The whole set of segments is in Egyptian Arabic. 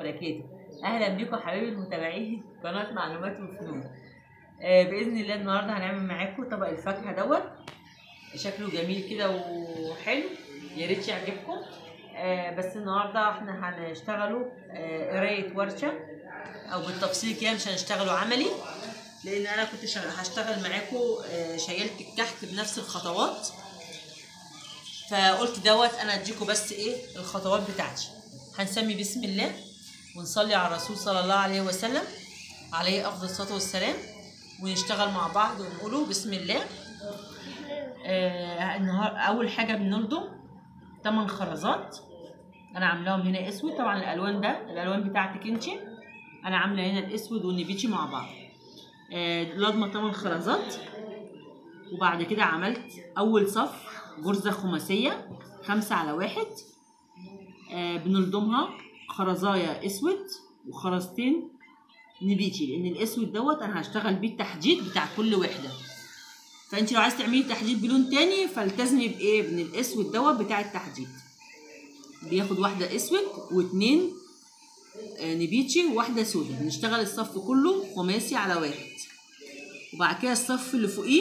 وبركاته اهلا بيكم حبايبي المتابعين قناه معلومات وفنون آه باذن الله النهارده هنعمل معاكم طبق الفاكهه دوت شكله جميل كده وحلو يا ريت يعجبكم آه بس النهارده احنا هنشتغلوا آه قرايه ورشه او بالتفصيل كده مش هنشتغلوا عملي لان انا كنت شغ- هشتغل معاكم آه شيلت الكحك بنفس الخطوات فقلت دوت انا اديكم بس ايه الخطوات بتاعتي هنسمي بسم الله ونصلي على الرسول صلى الله عليه وسلم عليه افضل الصلاه والسلام ونشتغل مع بعض ونقوله بسم الله آه النهار اول حاجه بنلضم 8 خرزات انا عاملاهم هنا اسود طبعا الالوان ده الالوان بتاعتك انت انا عامله هنا الاسود والنبيتي مع بعض آه لضمه 8 خرزات وبعد كده عملت اول صف غرزه خماسيه خمسة على واحد آه بنلضمها خرزايه اسود وخرزتين نبيتي لان الاسود دوت انا هشتغل بيه التحديد بتاع كل وحده فانت لو عايز تعملي تحديد بلون تاني فالتزمي بايه من الاسود دوت بتاع التحديد بياخد واحده اسود واتنين آه، نبيتشي وواحده سودا بنشتغل الصف كله خماسي على واحد وبعد كده الصف اللي فوقيه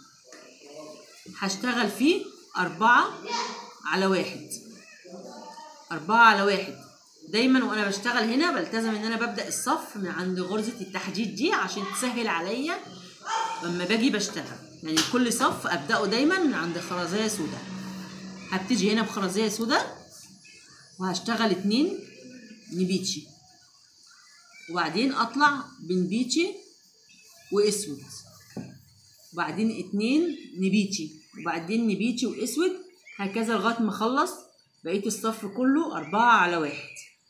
هشتغل فيه أربعة على واحد أربعة على واحد دايما وأنا بشتغل هنا بلتزم إن أنا ببدأ الصف من عند غرزة التحديد دي عشان تسهل عليا لما باجي بشتغل يعني كل صف أبدأه دايما من عند خرزية سودا هبتدي هنا بخرزية سودا وهشتغل اتنين نبيتشي وبعدين أطلع بنبيتشي وأسود وبعدين اتنين نبيتشي وبعدين نبيتشي واسود هكذا لغايه ما اخلص بقيه الصف كله أربعة على واحد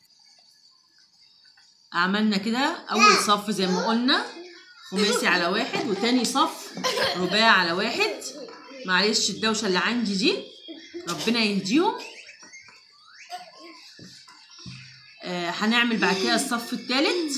عملنا كده أول صف زي ما قلنا خماسي على واحد وتاني صف رباعي على واحد معلش الدوشة اللي عندي دي ربنا يهديهم آه هنعمل بعد كده الصف التالت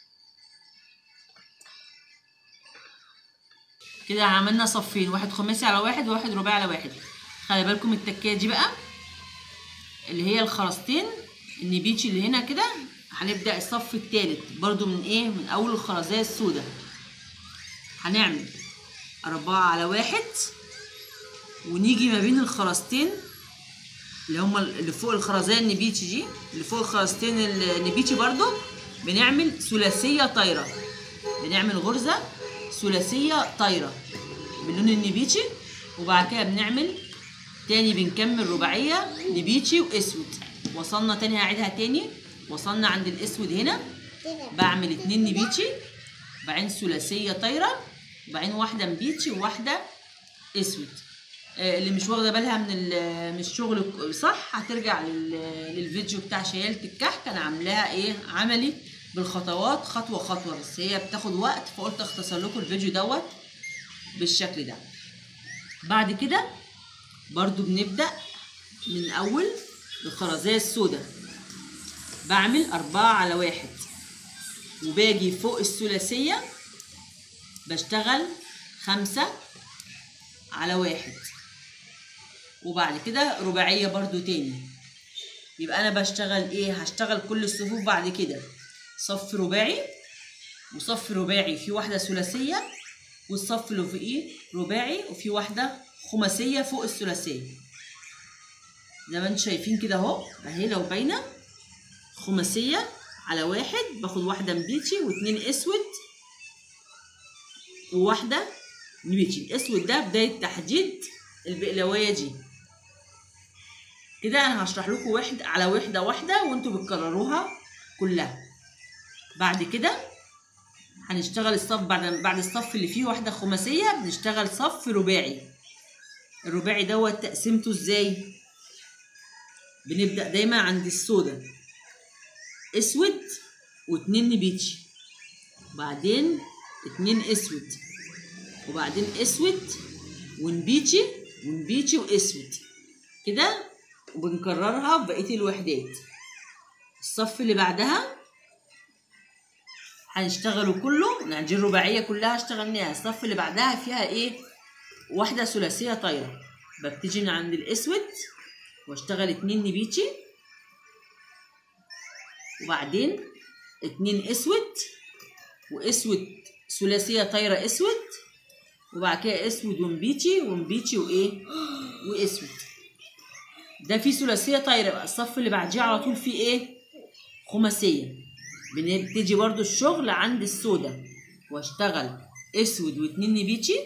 كده عملنا صفين واحد خماسي على واحد وواحد رباعي على واحد خلي بالكم التكايه دي بقى اللي هي الخرزتين النبيتشي اللي هنا كده هنبدا الصف التالت برضو من ايه من اول الخرزايه السوداء هنعمل أربعة على واحد ونيجي ما بين الخرزتين اللي هما اللي فوق الخرزية النبيتشي دي اللي فوق الخرزتين النبيتشي برضو بنعمل ثلاثية طايرة بنعمل غرزة ثلاثية طايرة باللون النبيتشي وبعد كده بنعمل تاني بنكمل رباعية نبيتشي واسود وصلنا تاني هعيدها تاني وصلنا عند الاسود هنا بعمل اتنين نبيتشي بعدين ثلاثية طايرة وبعدين واحدة نبيتشي وواحدة اسود آه، اللي مش واخده بالها من ال- من الشغل صح هترجع لل- للفيديو بتاع شيالة الكحك انا عاملاها ايه عملي بالخطوات خطوه خطوه بس هي بتاخد وقت فقلت اختصر لكم الفيديو دوت بالشكل ده بعد كده برضو بنبدا من اول الخرزية السوداء بعمل أربعة على واحد وباجي فوق الثلاثية بشتغل خمسة على واحد وبعد كده رباعية برضو تاني يبقى أنا بشتغل إيه هشتغل كل الصفوف بعد كده صف رباعي وصف رباعي في واحدة ثلاثية والصف اللي فوقيه رباعي وفي واحدة خماسية فوق الثلاثية زي ما انتم شايفين كده اهو اهي لو باينة خماسية على واحد باخد واحدة مبيتشي واتنين اسود وواحدة نبيتشي الاسود ده بداية تحديد البقلاوية دي كده انا هشرح لكم واحد على وحدة واحدة وانتوا بتكرروها كلها بعد كده هنشتغل الصف بعد بعد الصف اللي فيه واحدة خماسية بنشتغل صف رباعي الرباعي دوت تقسيمته ازاي بنبدأ دايما عند السودا اسود واتنين نبيتشي وبعدين اتنين اسود وبعدين اسود ونبيتشي ونبيتشي واسود كده وبنكررها بقية الوحدات الصف اللي بعدها هنشتغله كله يعني دي الرباعية كلها اشتغلناها الصف اللي بعدها فيها ايه واحدة ثلاثية طايرة ببتدي من عند الاسود واشتغل اتنين نبيتشي وبعدين اتنين اسود واسود ثلاثيه طايره اسود وبعد كده اسود ومبيتي ومبيتي وايه واسود ده فيه ثلاثيه طايره بقى الصف اللي بعديه على طول فيه ايه خماسيه بنبتدي برضو الشغل عند السودا واشتغل اسود واتنين نبيتي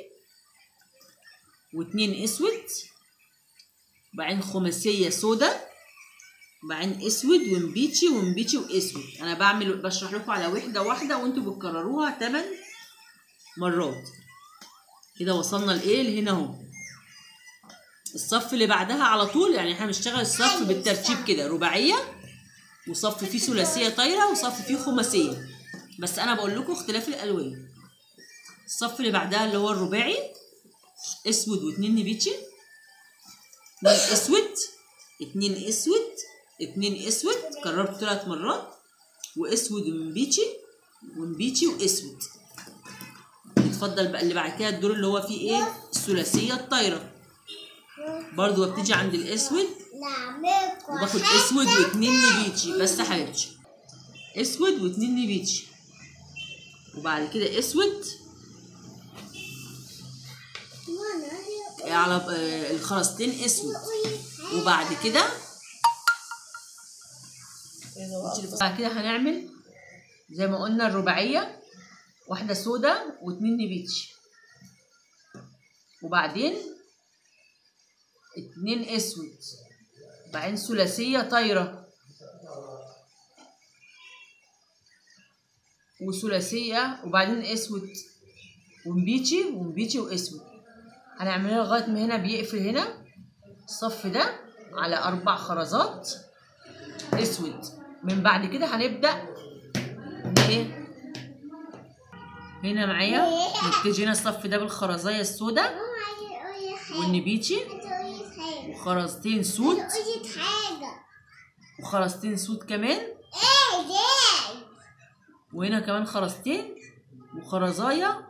واتنين اسود وبعدين خماسيه سودا وبعدين اسود ومبيتشي ومبيتشي واسود انا بعمل بشرح لكم على وحده واحده وانتوا بتكرروها 8 مرات كده وصلنا لايه لهنا اهو الصف اللي بعدها على طول يعني احنا بنشتغل الصف بالترتيب كده رباعيه وصف فيه ثلاثيه طايره وصف فيه خماسيه بس انا بقول لكم اختلاف الالوان الصف اللي بعدها اللي هو الرباعي اسود واتنين نبيتشي اتنين اسود اتنين اسود اتنين اسود كررت ثلاث مرات واسود ومبيتشي ومبيتشي واسود يتفضل بقى اللي بعد كده الدور اللي هو فيه ايه الثلاثيه الطايره برضو ببتدي عند الاسود وباخد اسود واتنين نبيتشي بس يا حبيبتي اسود واتنين نبيتشي وبعد كده اسود على آه، الخرزتين اسود وبعد كده بعد كده هنعمل زي ما قلنا الرباعية واحدة سودا واتنين نبيتش وبعدين اتنين اسود وبعدين ثلاثية طايرة وثلاثية وبعدين اسود ومبيتشي ومبيتشي واسود هنعملها لغاية ما هنا بيقفل هنا الصف ده على أربع خرزات اسود من بعد كده هنبدأ ايه هنا معايا نبتدي هنا الصف ده بالخرزاية السوداء والنبيتشي وخرزتين سود وخرزتين سود كمان وهنا كمان خرزتين وخرزاية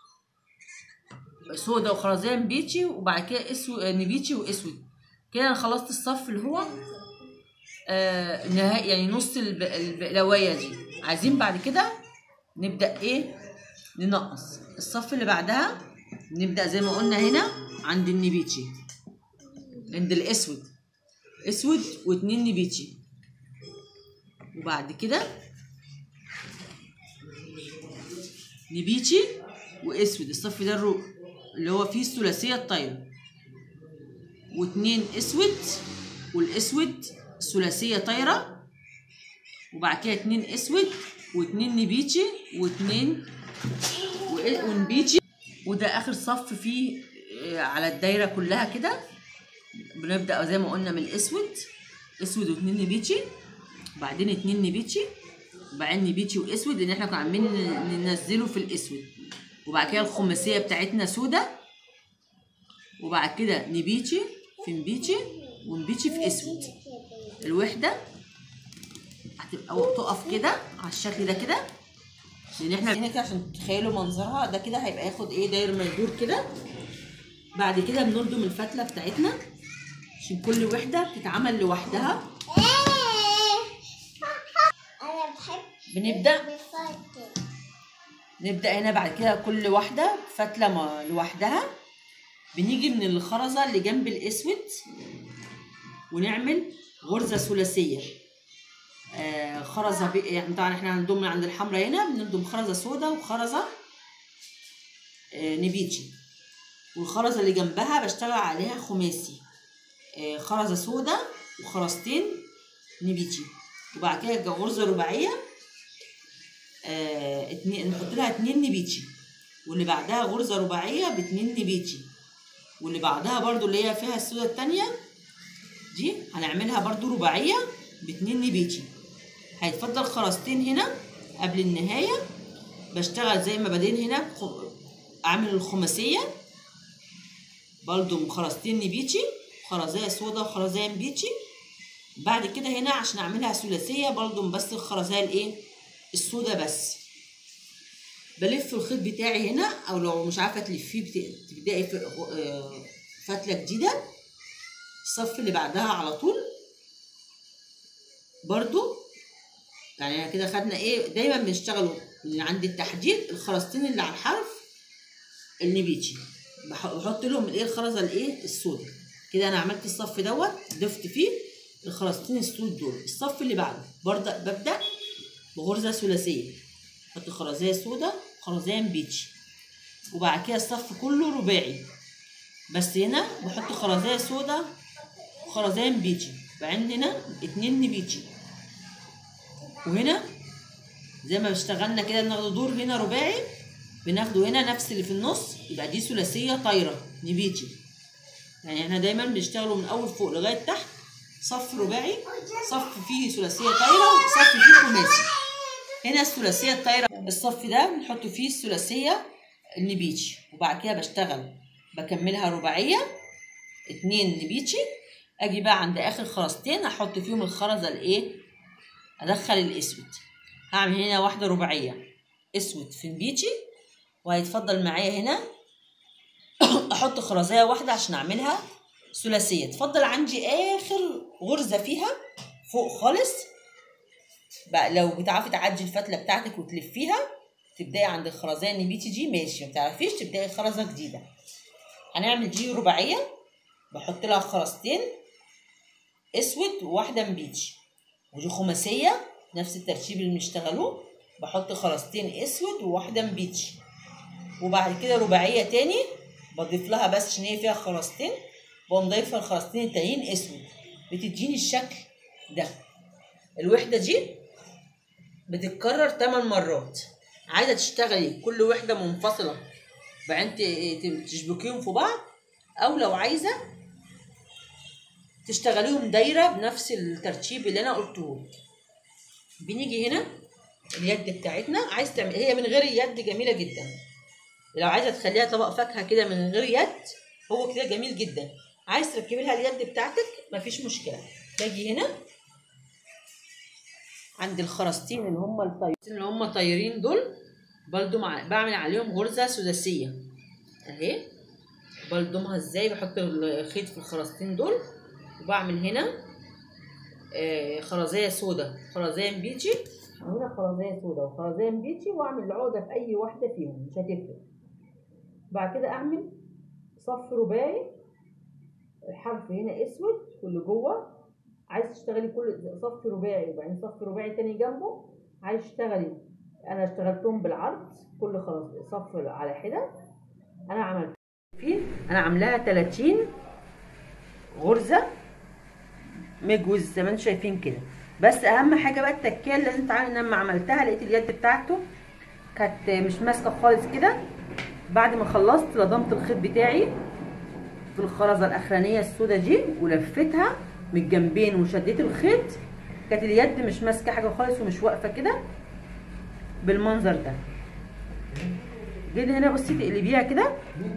سودا وخرزية نبيتشي وبعد كده اسود نبيتشي واسود كده انا خلصت الصف اللي هو آه نهاية يعني نص الب- البقلاوية دي عايزين بعد كده نبدأ ايه ننقص الصف اللي بعدها نبدأ زي ما قلنا هنا عند النبيتشي عند الاسود اسود واتنين نبيتشي وبعد كده نبيتشي واسود الصف ده الرو اللي هو فيه الثلاثيه الطايره واتنين اسود والاسود ثلاثيه طايره وبعد كده اتنين اسود واتنين نبيتشي واتنين و- ونبيتشي وده اخر صف فيه آه، على الدايره كلها كده بنبدا زي ما قلنا من الاسود اسود واتنين نبيتشي وبعدين اتنين نبيتشي وبعدين نبيتشي واسود لان احنا كنا عاملين ننزله في الاسود وبعد كده الخماسيه بتاعتنا سودا وبعد كده نبيتشي في نبيتشي ونبيتشي في اسود الوحده هتبقى تقف كده على الشكل ده كده لان احنا هنا كده عشان تتخيلوا منظرها ده كده هيبقى ياخد ايه داير ما يدور كده بعد كده بنردم الفتله بتاعتنا عشان كل وحده بتتعمل لوحدها انا بحب بنبدا بفاتن نبدأ هنا بعد كده كل واحدة فتلة ما- لوحدها بنيجي من الخرزة اللي جنب الأسود ونعمل غرزة ثلاثية آه خرزة ب... يعني طبعا احنا هنضم من عند الحمراء هنا بنضم خرزة سودا وخرزة آه نبيتشي والخرزة اللي جنبها بشتغل عليها خماسي آه خرزة سودا وخرزتين نبيتشي وبعد كده غرزة رباعية آه، اتنين نحط لها اتنين نبيتشي واللي بعدها غرزة رباعية باتنين نبيتشي واللي بعدها برضو اللي هي فيها السودة التانية دي هنعملها برضو رباعية باتنين نبيتشي هيتفضل خرزتين هنا قبل النهاية بشتغل زي ما بدين هنا خ- اعمل الخماسية برضو خرزتين نبيتشي خرزية سودا وخرزية نبيتشي بعد كده هنا عشان اعملها ثلاثيه برضو بس الخرزايه الايه السودا بس بلف الخيط بتاعي هنا او لو مش عارفه تلفيه بت- تبداي في آه، فتله جديده الصف اللي بعدها على طول برضو يعني كده خدنا ايه دايما بنشتغلوا من عند التحديد الخرزتين اللي على الحرف النبيتشي بح- بحط لهم الايه الخرزه الايه السوداء كده انا عملت الصف دوت ضفت فيه الخرزتين السود دول الصف اللي بعده برضه ببدا بغرزه ثلاثيه احط خرزيه سوداء خرزيه نبيتشي وبعد كده الصف كله رباعي بس هنا بحط خرزيه سوداء وخرزيه نبيتشي وعندنا اتنين نبيتشي وهنا زي ما اشتغلنا كده بناخد دور هنا رباعي بناخده هنا نفس اللي في النص يبقى دي ثلاثيه طايره نبيتشي يعني احنا دايما بنشتغلوا من اول فوق لغايه تحت صف رباعي صف فيه ثلاثيه طايره وصف فيه خماسي هنا الثلاثيه الطايره الصف ده بنحط فيه الثلاثيه النبيتشي وبعد كده بشتغل بكملها رباعيه اتنين نبيتشي اجي بقى عند اخر خرزتين احط فيهم الخرزه الايه ادخل الاسود هعمل هنا واحده رباعيه اسود في البيتشي وهيتفضل معايا هنا احط خرزيه واحده عشان اعملها ثلاثيه تفضل عندي اخر غرزه فيها فوق خالص بقى لو بتعرفي تعدي الفتله بتاعتك وتلفيها تبداي عند الخرزيه النبيتي دي ماشي ما بتعرفيش تبداي خرزه جديده هنعمل دي رباعيه بحط لها خرزتين اسود وواحده مبيتشي ودي خماسيه نفس الترتيب اللي بنشتغلوه بحط خرزتين اسود وواحده مبيتشي وبعد كده رباعيه تاني بضيف لها بس عشان هي فيها خرزتين بقوم ضايفه الخرزتين التانيين اسود بتديني الشكل ده الوحده دي بتتكرر 8 مرات عايزه تشتغلي كل وحده منفصله بعدين ت- ت- تشبكيهم في بعض او لو عايزه تشتغليهم دايره بنفس الترتيب اللي انا قلته لك بنيجي هنا اليد بتاعتنا عايز تعمل هي من غير اليد جميله جدا لو عايزه تخليها طبق فاكهه كده من غير يد هو كده جميل جدا عايز تركبي لها اليد بتاعتك مفيش مشكله باجي هنا عند الخرزتين اللي هم الطيرين اللي هم طايرين دول بلضم ع- بعمل عليهم غرزه سداسيه اهي بلضمها ازاي بحط الخيط في الخرزتين دول وبعمل هنا آه، خرزيه سودا خرزيه مبيتشي هنا خرزيه سودا وخرزيه مبيتشي واعمل العقده في اي واحده فيهم مش هتفرق بعد كده اعمل صف رباعي الحرف هنا اسود واللي جوه عايز تشتغلي كل صف رباعي وبعدين صف رباعي تاني جنبه عايز تشتغلي انا اشتغلتهم بالعرض كل خلاص صف على حده انا عملت فيه انا عاملاها 30 غرزه مجوز زي ما انتم شايفين كده بس اهم حاجه بقى التكيه اللي لازم تعمل لما عملتها لقيت اليد بتاعته كانت مش ماسكه خالص كده بعد ما خلصت لضمت الخيط بتاعي في الخرزه الاخرانيه السوداء دي ولفتها من الجنبين وشديت الخيط كانت اليد مش ماسكه حاجه خالص ومش واقفه كده بالمنظر ده جيت هنا بصي تقلبيها كده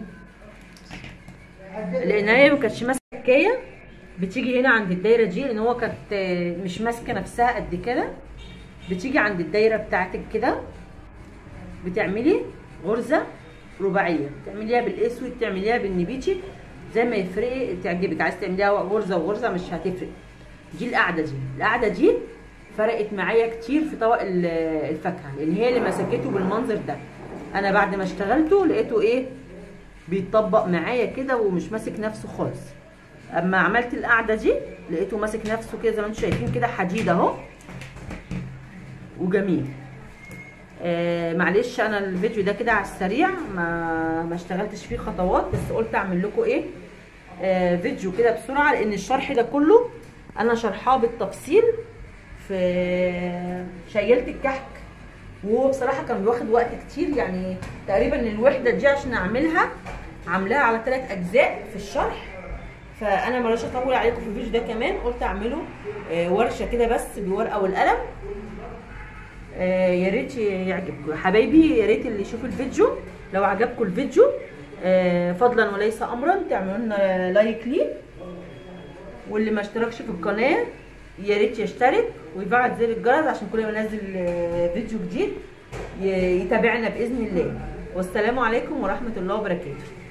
لان هي ما كانتش ماسكه الكايه بتيجي هنا عند الدايره دي لان هو كانت آه، مش ماسكه نفسها قد كده بتيجي عند الدايره بتاعتك كده بتعملي غرزه رباعيه تعمليها بالاسود تعمليها بالنبيتشي زي ما يفرق تعجبك عايز تعمليها غرزه وغرزه مش هتفرق دي القعده دي القعده دي فرقت معايا كتير في طبق ال- الفاكهه لان هي اللي مسكته بالمنظر ده انا بعد ما اشتغلته لقيته ايه بيتطبق معايا كده ومش ماسك نفسه خالص اما عملت القعده دي لقيته ماسك نفسه كده زي ما انتم شايفين كده حديد اهو وجميل آه معلش انا الفيديو ده كده على السريع ما ما اشتغلتش فيه خطوات بس قلت اعمل لكم ايه آه فيديو كده بسرعه لان الشرح ده كله انا شرحاه بالتفصيل في شيلت الكحك وهو بصراحه كان بياخد وقت كتير يعني تقريبا الوحده دي عشان اعملها عاملاها على ثلاث اجزاء في الشرح فانا ملاش اطول عليكم في الفيديو ده كمان قلت اعمله آه، ورشه كده بس بالورقه والقلم آه، يا ريت يعجبكم حبايبي يا ريت اللي يشوف الفيديو لو عجبكم الفيديو آه، فضلا وليس امرا تعملوا لنا لايك ليه واللي ما اشتركش في القناه يا ريت يشترك ويفعل زر الجرس عشان كل ما انزل آه، فيديو جديد ي- يتابعنا باذن الله والسلام عليكم ورحمه الله وبركاته